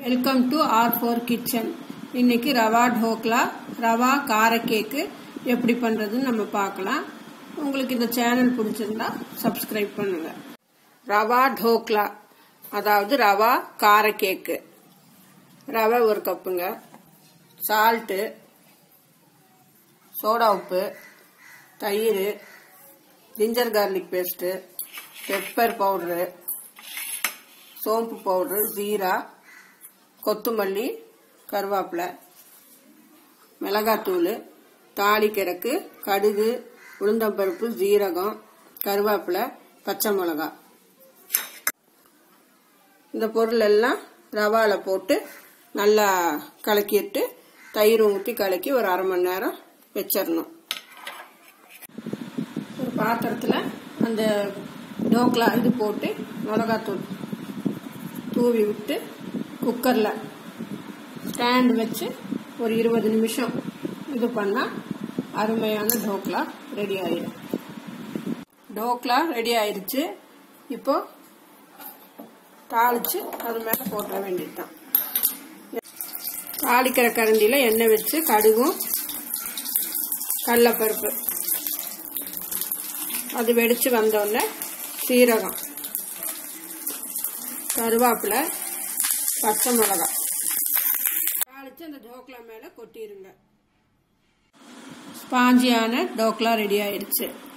welcome to R four kitchen இன்னைக்கு ரவா ढोकला ரவா கார கேக்கு எப்படி பண்றதுன்னு நம்ம பார்க்கலாம் உங்களுக்கு இந்த சேனல் பிடிச்சிருந்தா சப்ஸ்கிரைப் பண்ணுங்க ரவா ढोकला அதாவது ரவா கார கேக்கு ரவை ஒரு கப்புங்க சால்ட்டு சோடா உப்பு தயிர் ginger garlic paste pepper powder சோம்பு பவுடரு ஜீரா கொத்தமல்லி கருவேப்பிலை மிளகாத்தூள் தாளிக்கிறக்கு கடுகு உளுந்தம்பருப்பு ஜீரகம் கருவேப்பிலை பச்சை மிளகா இந்த பொருள் எல்லாம் ரவாவில் போட்டு நல்லா கலக்கிட்டு தயிர் ஊற்றி கலக்கி ஒரு அரை மணி நேரம் வச்சிடணும் ஒரு பாத்திரத்தில் அந்த டோக்லா இது போட்டு மிளகாத்தூள் தூவி விட்டு குக்கரில் ஸ்டாண்ட் வச்சு ஒரு இருபது நிமிஷம் இது பண்ணால் அருமையான டோக்லா ரெடி ஆயிடும் டோக்லா ரெடி ஆயிடுச்சு இப்போ தாளிச்சு அது மேலே போட்டுற வேண்டியதுதான் தாளிக்கிற கரண்டியில் எண்ணெய் வச்சு கடுகும் கடலப்பருப்பு அது வெடிச்சு வந்தோடனே சீரகம் கருவேப்பிலை பச்சை மிளகாய் தாளிச்சு அந்த டோக்லா மேலே கொட்டிடுங்க ஸ்பாஞ்சியான டோக்லா ரெடி ஆயிடுச்சு